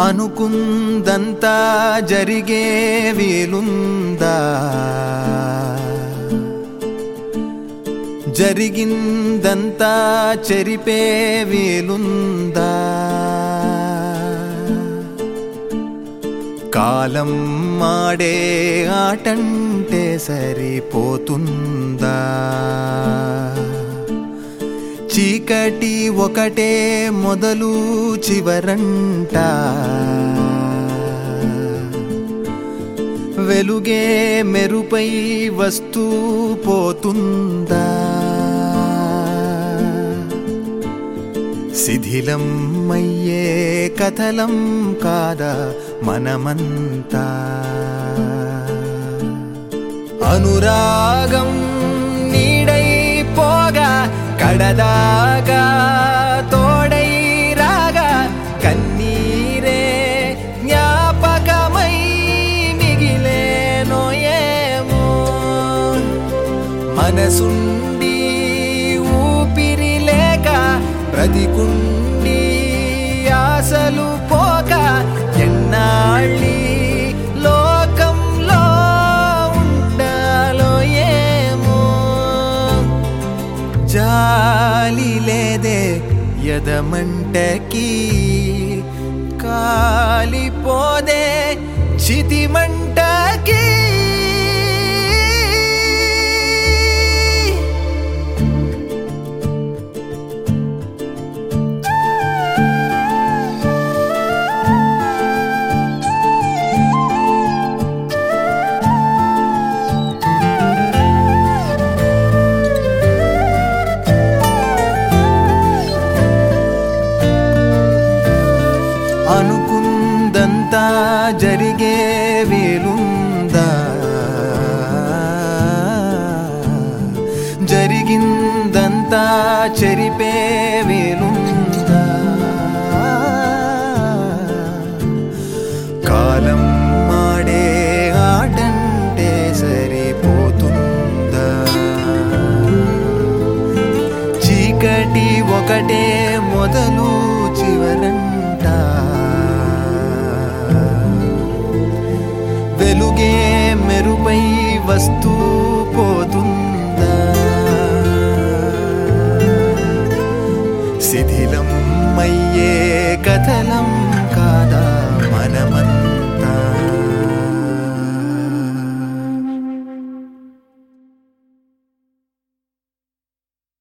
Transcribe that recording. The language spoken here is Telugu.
అనుకుందంతా జరిగే వీలుందా జరిగిందంతా చెరిపే వీలుందా కాలం మాడే ఆటంటే సరిపోతుందా చీకటి ఒకటే మొదలు చివరంట వెలుగే మెరుపై వస్తూ పోతుందా శిథిలం అయ్యే కథలం కాదా మనమంతా అనురాగం నీడై పోగా కడదాగా తోడై రాగా కన్నీరే జ్ఞాపకమై మిగిలేనో ఏమో మనసుండి ఊపిరి లేక బ్రతికుండి ఆశలు పోక ఎన్నాళ్ళి లోకంలో ఉండాలో ఏమో జాలి లేదే యదమంటకి కాలిపోదే చితిమంటకి అనుకుందంతా జరిగే వీలుందా జరిగిందంతా చెరిపే వీలుందా కాలం మాడే ఆటంటే సరిపోతుందా చీకటి ఒకటే మొదలు చివరంట వెలుగే